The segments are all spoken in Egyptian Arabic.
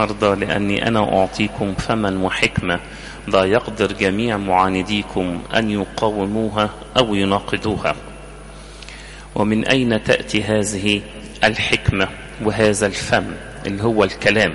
أرضى لأني أنا أعطيكم فما وحكمة لا يقدر جميع معانديكم أن يقاوموها أو يناقضوها ومن أين تأتي هذه الحكمة وهذا الفم اللي هو الكلام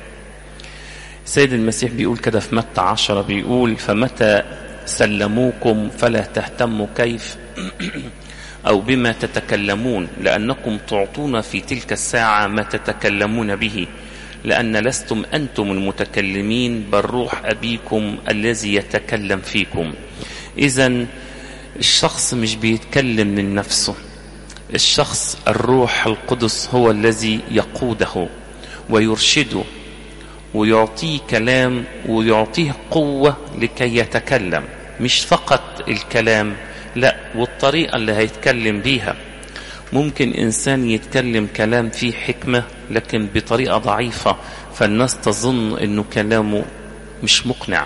سيد المسيح بيقول كده في متى عشرة بيقول فمتى سلموكم فلا تهتموا كيف أو بما تتكلمون لأنكم تعطون في تلك الساعة ما تتكلمون به لأن لستم أنتم المتكلمين بل روح أبيكم الذي يتكلم فيكم إذا الشخص مش بيتكلم من نفسه الشخص الروح القدس هو الذي يقوده ويرشده ويعطيه كلام ويعطيه قوة لكي يتكلم مش فقط الكلام لا والطريقة اللي هيتكلم بيها ممكن إنسان يتكلم كلام فيه حكمة لكن بطريقة ضعيفة فالناس تظن أنه كلامه مش مقنع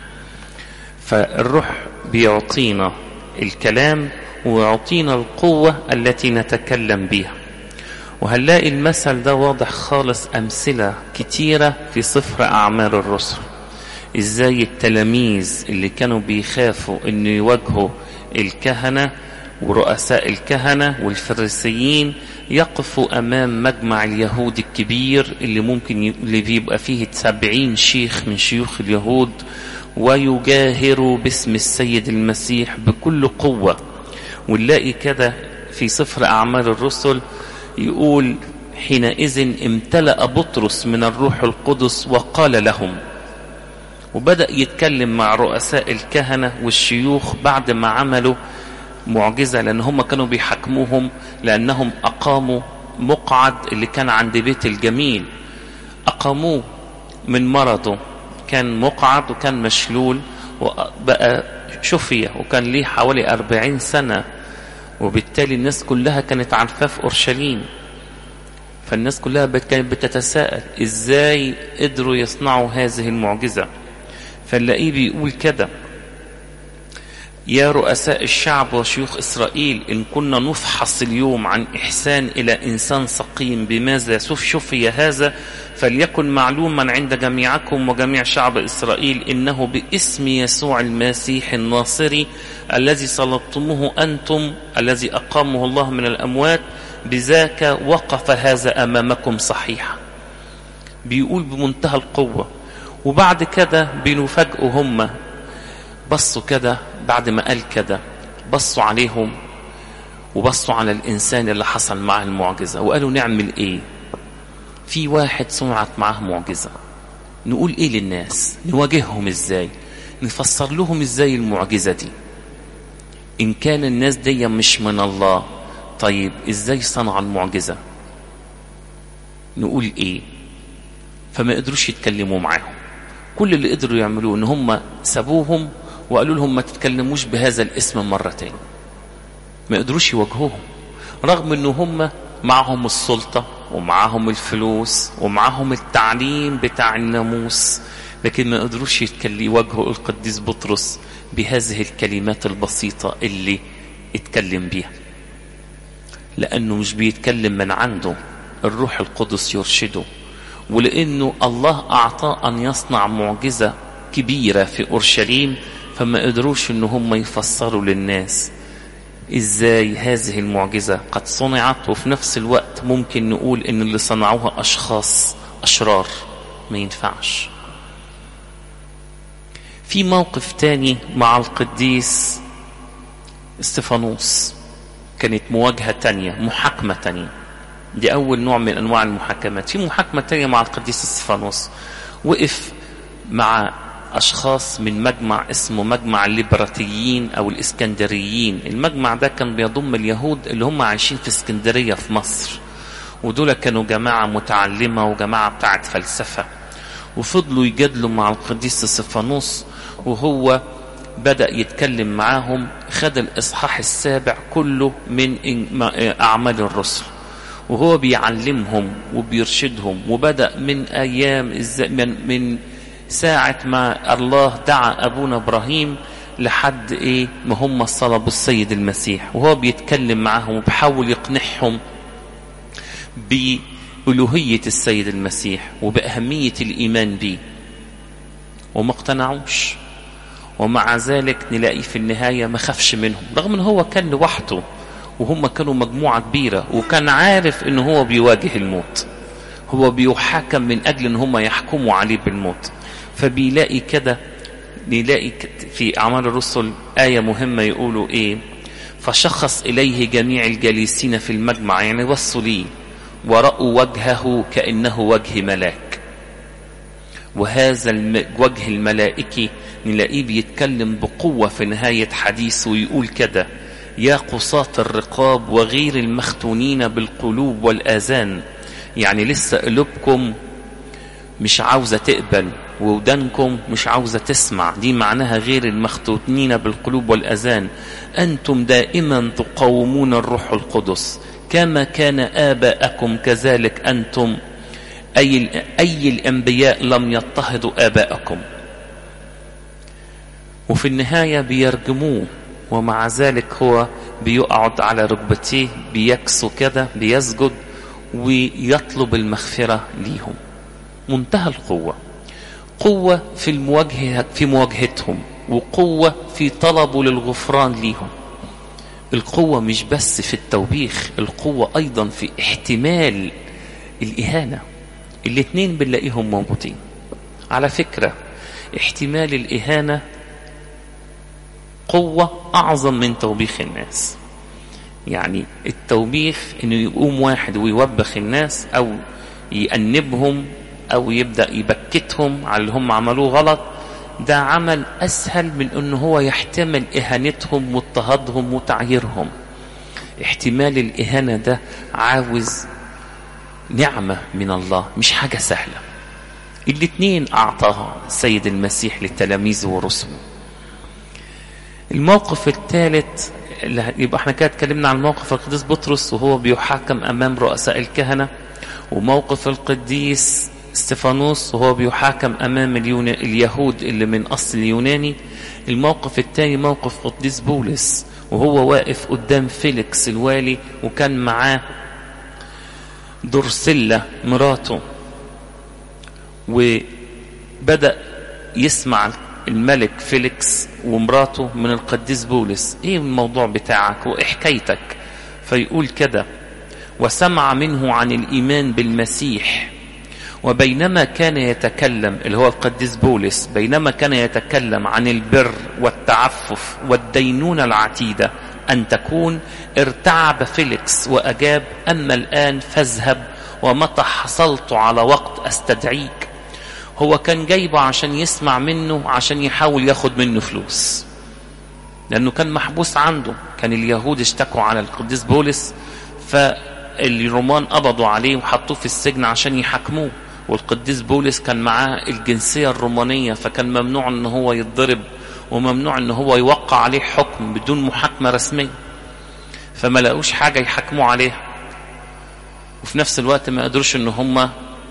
فالروح بيعطينا الكلام ويعطينا القوة التي نتكلم بها وهنلاقي المثل ده واضح خالص أمثلة كتيرة في سفر أعمال الرسل إزاي التلاميذ اللي كانوا بيخافوا أن يواجهوا الكهنة ورؤساء الكهنة والفريسيين يقفوا أمام مجمع اليهود الكبير اللي ممكن ي... اللي بيبقى فيه سبعين شيخ من شيوخ اليهود ويجاهروا باسم السيد المسيح بكل قوة ونلاقي كده في سفر أعمال الرسل يقول حينئذ امتلأ بطرس من الروح القدس وقال لهم وبدأ يتكلم مع رؤساء الكهنة والشيوخ بعد ما عملوا معجزة لأن هم كانوا بيحكموهم لأنهم أقاموا مقعد اللي كان عند بيت الجميل أقاموه من مرضه كان مقعد وكان مشلول وبقى شفية وكان ليه حوالي أربعين سنة وبالتالي الناس كلها كانت عارفاه في أورشليم فالناس كلها كانت بتتساءل إزاي قدروا يصنعوا هذه المعجزة فنلاقيه بيقول كده يا رؤساء الشعب وشيوخ إسرائيل إن كنا نفحص اليوم عن إحسان إلى إنسان سقيم بماذا شفي هذا فليكن معلوما عند جميعكم وجميع شعب إسرائيل إنه باسم يسوع المسيح الناصري الذي صلبتموه أنتم الذي أقامه الله من الأموات بذاك وقف هذا أمامكم صحيحا بيقول بمنتهى القوة وبعد كده بنفاجئوا هم بصوا كده بعد ما قال كده بصوا عليهم وبصوا على الإنسان اللي حصل معه المعجزة وقالوا نعمل إيه في واحد صنعت معاه معجزة نقول إيه للناس نواجههم إزاي نفسر لهم إزاي المعجزة دي إن كان الناس دي مش من الله طيب إزاي صنع المعجزة نقول إيه فما قدروش يتكلموا معاهم كل اللي قدروا يعملوه ان هم سابوهم وقالوا لهم ما تتكلموش بهذا الاسم مرة تاني ما قدروش يواجهوهم رغم ان هم معهم السلطة ومعهم الفلوس ومعهم التعليم بتاع الناموس لكن ما قدروش يواجهوا القديس بطرس بهذه الكلمات البسيطة اللي اتكلم بيها لأنه مش بيتكلم من عنده الروح القدس يرشده ولأنه الله أعطاه أن يصنع معجزة كبيرة في أورشليم فما قدروش أن هم يفسروا للناس إزاي هذه المعجزة قد صنعت وفي نفس الوقت ممكن نقول أن اللي صنعوها أشخاص أشرار ما ينفعش في موقف تاني مع القديس استفانوس كانت مواجهة تانية محاكمة تانية دي أول نوع من أنواع المحاكمات في محاكمة تانية مع القديس استفانوس وقف مع أشخاص من مجمع اسمه مجمع الليبراتيين أو الإسكندريين المجمع ده كان بيضم اليهود اللي هم عايشين في اسكندرية في مصر ودول كانوا جماعة متعلمة وجماعة بتاعت فلسفة وفضلوا يجادلوا مع القديس استفانوس وهو بدأ يتكلم معاهم خد الإصحاح السابع كله من أعمال الرسل وهو بيعلمهم وبيرشدهم وبدأ من أيام من, من ساعة ما الله دعا أبونا إبراهيم لحد إيه ما هم صلبوا السيد المسيح وهو بيتكلم معهم وبيحاول يقنعهم بألوهية السيد المسيح وبأهمية الإيمان به وما اقتنعوش ومع ذلك نلاقي في النهاية ما خافش منهم رغم ان هو كان لوحده وهم كانوا مجموعة كبيرة وكان عارف ان هو بيواجه الموت هو بيحاكم من اجل ان هم يحكموا عليه بالموت فبيلاقي كده بيلاقي في اعمال الرسل آية مهمة يقولوا ايه فشخص اليه جميع الجالسين في المجمع يعني بصوا ليه ورأوا وجهه كأنه وجه ملاك وهذا الوجه الملائكي نلاقيه بيتكلم بقوة في نهاية حديثه ويقول كده يا قصاة الرقاب وغير المختونين بالقلوب والآذان يعني لسه قلوبكم مش عاوزة تقبل ودانكم مش عاوزة تسمع دي معناها غير المختونين بالقلوب والأذان أنتم دائما تقاومون الروح القدس كما كان آباءكم كذلك أنتم أي, أي الأنبياء لم يضطهدوا آباءكم وفي النهاية بيرجموه ومع ذلك هو بيقعد على ركبتيه بيكسو كده بيسجد ويطلب المغفرة ليهم منتهى القوة قوة في المواجهة في مواجهتهم وقوة في طلبه للغفران ليهم القوة مش بس في التوبيخ القوة أيضا في احتمال الإهانة الاتنين بنلاقيهم موجودين على فكرة احتمال الإهانة قوة أعظم من توبيخ الناس يعني التوبيخ انه يقوم واحد ويوبخ الناس او يأنبهم او يبدأ يبكتهم على اللي هم عملوه غلط ده عمل اسهل من انه هو يحتمل اهانتهم واضطهادهم وتعييرهم احتمال الاهانة ده عاوز نعمة من الله مش حاجة سهلة الاتنين اعطاها السيد المسيح للتلاميذ ورسله الموقف الثالث يبقى احنا كده اتكلمنا عن موقف القديس بطرس وهو بيحاكم امام رؤساء الكهنه وموقف القديس استفانوس وهو بيحاكم امام اليون... اليهود اللي من اصل يوناني الموقف الثاني موقف قديس بولس وهو واقف قدام فيليكس الوالي وكان معاه درسلة مراته وبدأ يسمع الملك فيليكس ومراته من القديس بولس ايه الموضوع بتاعك وايه حكايتك فيقول كده وسمع منه عن الايمان بالمسيح وبينما كان يتكلم اللي هو القديس بولس بينما كان يتكلم عن البر والتعفف والدينونة العتيدة أن تكون ارتعب فيليكس وأجاب أما الآن فاذهب ومتى حصلت على وقت أستدعيك هو كان جايبه عشان يسمع منه عشان يحاول ياخد منه فلوس لأنه كان محبوس عنده كان اليهود اشتكوا على القديس بولس فالرومان قبضوا عليه وحطوه في السجن عشان يحاكموه والقديس بولس كان معاه الجنسية الرومانية فكان ممنوع ان هو يتضرب وممنوع ان هو يوقع عليه حكم بدون محاكمة رسمية فما لقوش حاجة يحاكموا عليها وفي نفس الوقت ما قدروش ان هم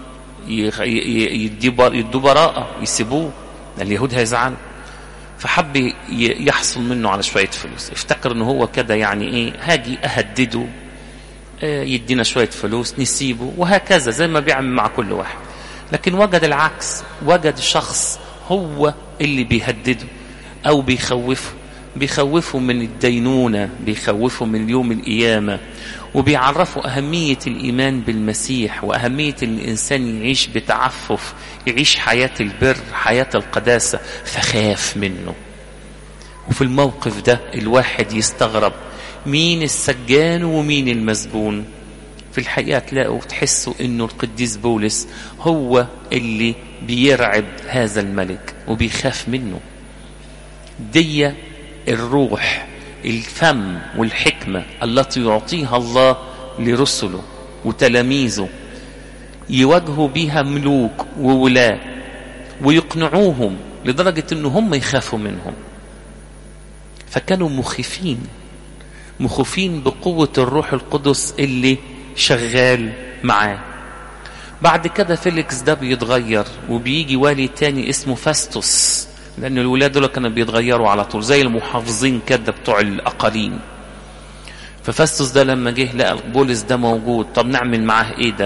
يدوا براءة يسيبوه اليهود هيزعلوا فحب يحصل منه على شوية فلوس افتكر ان هو كده يعني ايه هاجي اهدده يدينا شوية فلوس نسيبه وهكذا زي ما بيعمل مع كل واحد لكن وجد العكس وجد شخص هو اللي بيهدده او بيخوفه بيخوفه من الدينونة بيخوفه من يوم القيامة وبيعرفوا أهمية الإيمان بالمسيح وأهمية أن الإنسان يعيش بتعفف يعيش حياة البر حياة القداسة فخاف منه وفي الموقف ده الواحد يستغرب مين السجان ومين المسجون في الحقيقة تلاقوا تحسوا انه القديس بولس هو اللي بيرعب هذا الملك وبيخاف منه دي الروح الفم والحكمة التي يعطيها الله لرسله وتلاميذه يواجهوا بها ملوك وولاة ويقنعوهم لدرجة ان هم يخافوا منهم فكانوا مخيفين مخوفين بقوة الروح القدس اللي شغال معاه بعد كده فيليكس ده بيتغير وبيجي والي تاني اسمه فاستوس لأن الولاد دول كانوا بيتغيروا على طول زي المحافظين كده بتوع الأقاليم ففاستوس ده لما جه لقى بولس ده موجود طب نعمل معاه ايه ده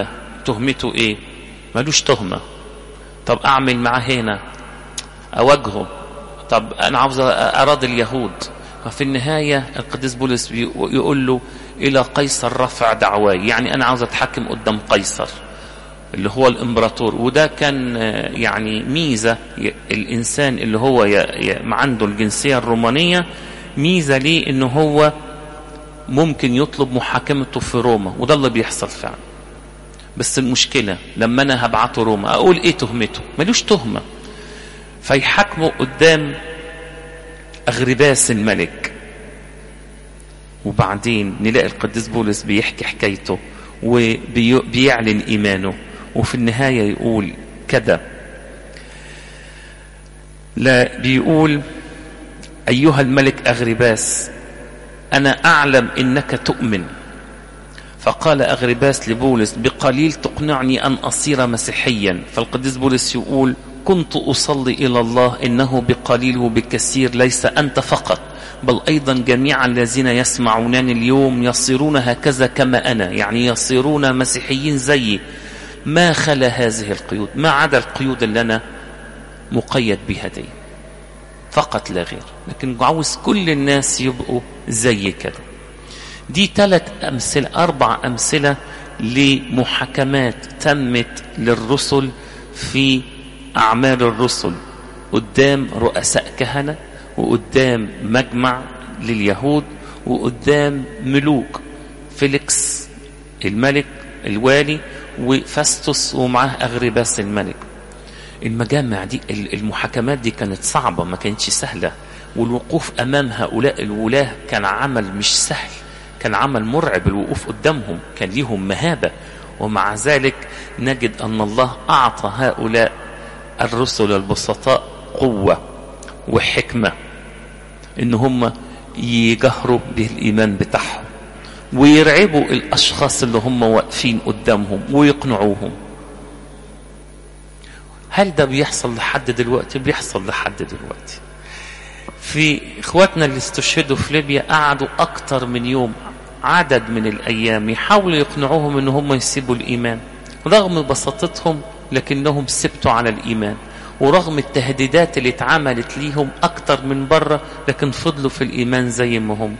تهمته ايه ملوش تهمة طب اعمل معاه هنا اواجهه طب انا عاوز اراضي اليهود ففي النهاية القديس بولس يقول له الى قيصر رفع دعواي يعني انا عاوز اتحكم قدام قيصر اللي هو الامبراطور وده كان يعني ميزة الانسان اللي هو عنده الجنسية الرومانية ميزة ليه ان هو ممكن يطلب محاكمته في روما وده اللي بيحصل فعلا بس المشكلة لما انا هبعته روما اقول ايه تهمته ملوش تهمة فيحاكمه قدام اغرباس الملك وبعدين نلاقي القديس بولس بيحكي حكايته وبيعلن ايمانه وفي النهاية يقول كذا لا بيقول أيها الملك أغرباس أنا أعلم إنك تؤمن فقال أغرباس لبولس بقليل تقنعني أن أصير مسيحيا فالقديس بولس يقول كنت أصلي إلى الله إنه بقليل وبكثير ليس أنت فقط بل أيضا جميع الذين يسمعونني اليوم يصيرون هكذا كما أنا يعني يصيرون مسيحيين زيي ما خلا هذه القيود ما عدا القيود اللي أنا مقيد بها دي فقط لا غير لكن عاوز كل الناس يبقوا زي كده دي ثلاث أمثلة أربع أمثلة لمحاكمات تمت للرسل في أعمال الرسل قدام رؤساء كهنة وقدام مجمع لليهود وقدام ملوك فيليكس الملك الوالي وفاستوس ومعاه أغرباس الملك المجامع دي المحاكمات دي كانت صعبة ما كانتش سهلة والوقوف أمام هؤلاء الولاة كان عمل مش سهل كان عمل مرعب الوقوف قدامهم كان ليهم مهابة ومع ذلك نجد أن الله أعطى هؤلاء الرسل البسطاء قوة وحكمة إن هم يجهروا بالإيمان بتاعهم ويرعبوا الأشخاص اللي هم واقفين قدامهم ويقنعوهم هل ده بيحصل لحد دلوقتي بيحصل لحد دلوقتي في اخواتنا اللي استشهدوا في ليبيا قعدوا اكتر من يوم عدد من الايام يحاولوا يقنعوهم ان هم يسيبوا الايمان رغم بساطتهم لكنهم سبتوا على الايمان ورغم التهديدات اللي اتعملت ليهم اكتر من بره لكن فضلوا في الايمان زي ما هم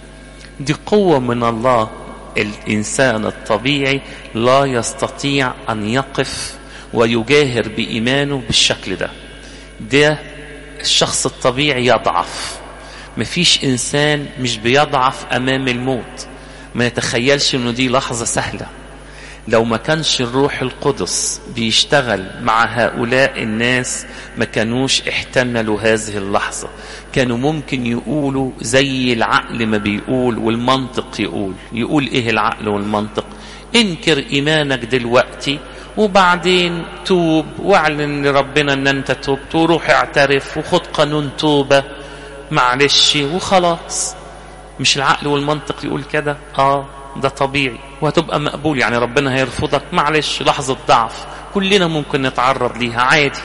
دي قوة من الله الانسان الطبيعي لا يستطيع ان يقف ويجاهر بإيمانه بالشكل ده ده الشخص الطبيعي يضعف مفيش إنسان مش بيضعف أمام الموت ما يتخيلش أنه دي لحظة سهلة لو ما كانش الروح القدس بيشتغل مع هؤلاء الناس ما كانوش احتملوا هذه اللحظة كانوا ممكن يقولوا زي العقل ما بيقول والمنطق يقول يقول ايه العقل والمنطق انكر ايمانك دلوقتي وبعدين توب واعلن لربنا ان انت توبت وروح اعترف وخد قانون توبة معلش وخلاص مش العقل والمنطق يقول كده اه ده طبيعي وهتبقى مقبول يعني ربنا هيرفضك معلش لحظة ضعف كلنا ممكن نتعرض ليها عادي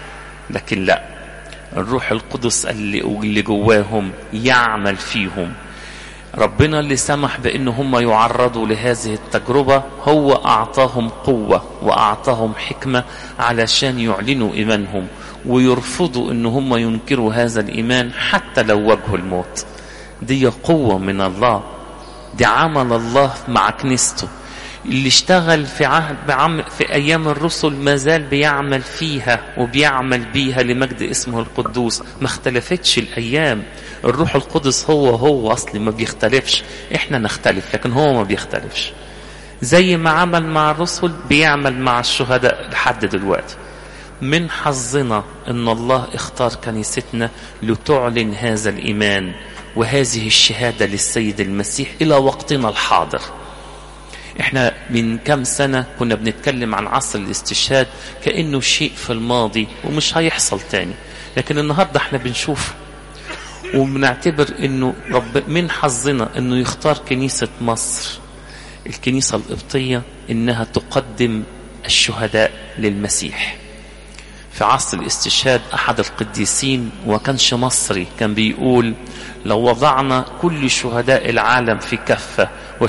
لكن لا الروح القدس اللي, اللي جواهم يعمل فيهم ربنا اللي سمح بأن هم يعرضوا لهذه التجربة هو أعطاهم قوة وأعطاهم حكمة علشان يعلنوا إيمانهم ويرفضوا أن هم ينكروا هذا الإيمان حتى لو واجهوا الموت دي قوة من الله دي عمل الله مع كنيسته اللي اشتغل في عهد بعم في ايام الرسل ما زال بيعمل فيها وبيعمل بيها لمجد اسمه القدوس ما اختلفتش الايام الروح القدس هو هو اصلي ما بيختلفش احنا نختلف لكن هو ما بيختلفش زي ما عمل مع الرسل بيعمل مع الشهداء لحد دلوقتي من حظنا ان الله اختار كنيستنا لتعلن هذا الايمان وهذه الشهاده للسيد المسيح الى وقتنا الحاضر احنا من كم سنة كنا بنتكلم عن عصر الاستشهاد كأنه شيء في الماضي ومش هيحصل تاني لكن النهاردة احنا بنشوف وبنعتبر انه رب من حظنا انه يختار كنيسة مصر الكنيسة القبطية انها تقدم الشهداء للمسيح في عصر الاستشهاد احد القديسين وكانش مصري كان بيقول لو وضعنا كل شهداء العالم في كفة